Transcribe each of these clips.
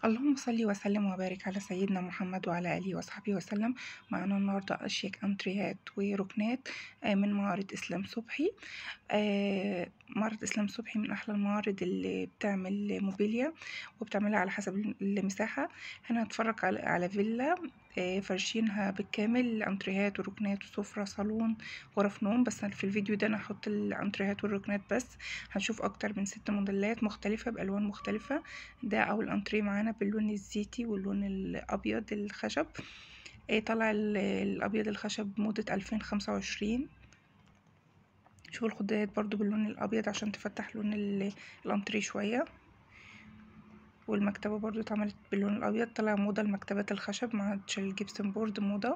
اللهم صل وسلم وبارك على سيدنا محمد وعلى آله وصحبه وسلم معانا النهاردة أشيك أنتريهات وركنات آه، من معارض إسلام صبحي آه، معرض إسلام صبحي من أحلى المعارض اللي بتعمل موبيليا وبتعملها على حسب المساحة هنا هنتفرج على على فيلا آه، فرشينها بالكامل أنتريهات وركنات وسفرة صالون غرف نوم بس في الفيديو ده أنا هحط الأنتريهات والركنات بس هنشوف أكتر من ست موديلات مختلفة بألوان مختلفة ده أول أنتريه معانا باللون الزيتي واللون الأبيض الخشب إيه طلع الأبيض الخشب موضة ألفين خمسة وعشرين شوفوا الخدات برضو باللون الأبيض عشان تفتح لون الأنتريه شوية والمكتبة برضو اتعملت باللون الأبيض طلع موضة المكتبات الخشب مع الجبسن بورد موضة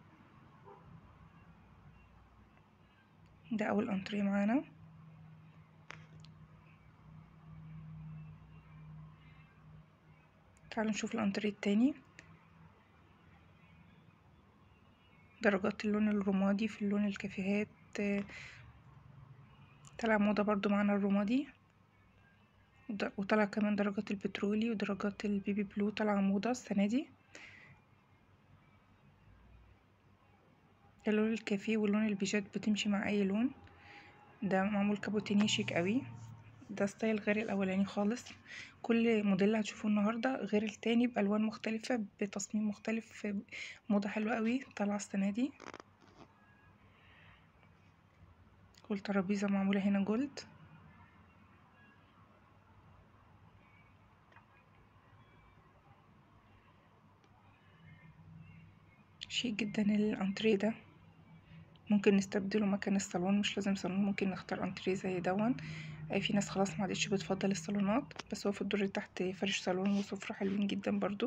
ده أول أنتريه معانا تعالوا نشوف الأنتريه التاني درجات اللون الرمادي في اللون الكافيهات طلع موضة برضو معانا الرمادي وطلع كمان درجات البترولي ودرجات البيبي بلو طالعة موضة السنة دي اللون الكافيه واللون البيجات بتمشي مع اي لون ده معمول كابوتينيه شيك قوي ده ستايل غير الاولاني خالص كل موديل هتشوفوه النهارده غير التاني بالوان مختلفه بتصميم مختلف موضه حلوه قوي طالعه السنه دي والترابيزه معموله هنا جولد شيك جدا الانتريه ده ممكن نستبدله مكان الصالون مش لازم صالون ممكن نختار انتريه زي دون في ناس خلاص معدتش بتفضل الصالونات بس هو في الدور اللي تحت فرش صالون وسفرة حلوين جدا برضو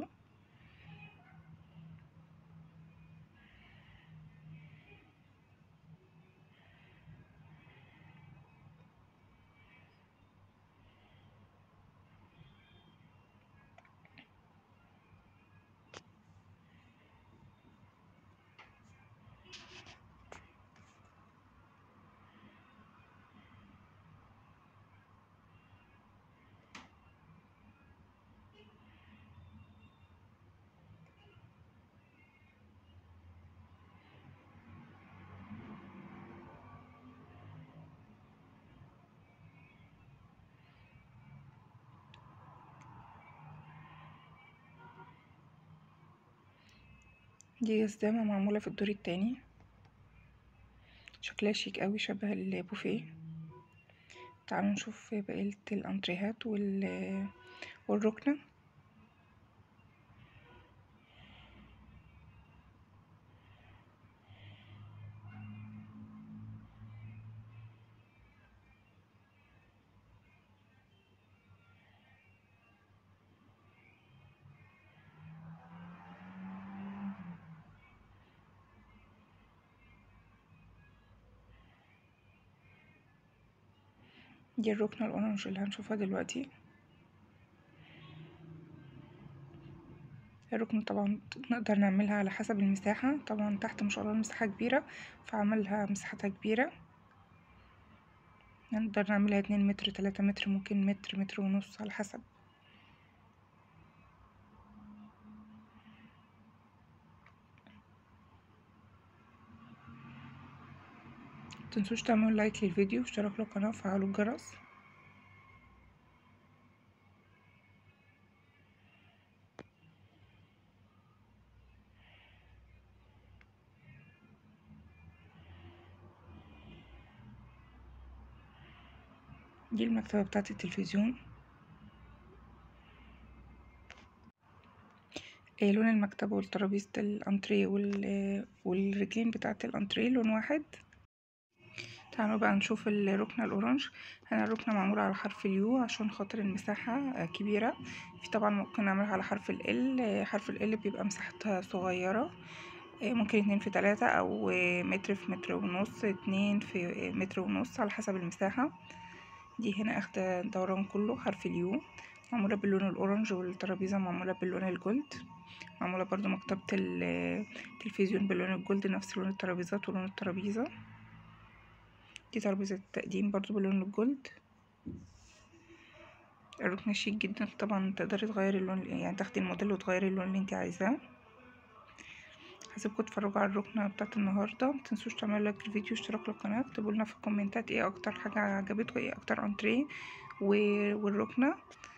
دي جزدامة معمولة في الدور التاني شكلها شيك اوي شبه البوفيه تعالوا نشوف بقية الانتريهات وال والركنة دي الركنة الأورنج اللي هنشوفها دلوقتي الركنة طبعا نقدر نعملها على حسب المساحة طبعا تحت ما شاء الله المساحة كبيرة فعملها مساحتها كبيرة نقدر نعملها اتنين متر تلاتة متر ممكن متر متر ونص على حسب متنسوش تعملوا لايك للفيديو واشتراك للقناة وفعلوا الجرس دي المكتبة بتاعة التلفزيون إيه لون المكتبة والترابيزة الانتريه والرجلين بتاعة الانتريه لون واحد تعالوا بقى نشوف الركنة الأورانج هنا الركنة معمولة على حرف اليو عشان خاطر المساحة كبيرة في طبعا ممكن نعملها على حرف ال حرف ال بيبقى مساحتها صغيرة ممكن اتنين في تلاتة أو متر في متر ونص اتنين في متر ونص على حسب المساحة دي هنا اخدة دوران كله حرف اليو معمولة باللون الأورانج والترابيزة معمولة باللون الجولد معمولة برضو مكتبة التلفزيون باللون الجولد نفس لون الترابيزات ولون الترابيزة دي ترابيزة التقديم برضو بلون الجولد الركنة شيك جدا طبعا تقدري تغيري اللون يعني تاخدي الموديل وتغيري اللون اللي انتي عايزاه هسيبكم تتفرجوا على الركنة بتاعت النهاردة متنسوش تعملوا لايك للفيديو واشتراك للقناة اكتبولنا في الكومنتات ايه اكتر حاجة عجبتكم ايه اكتر انتريه والركنة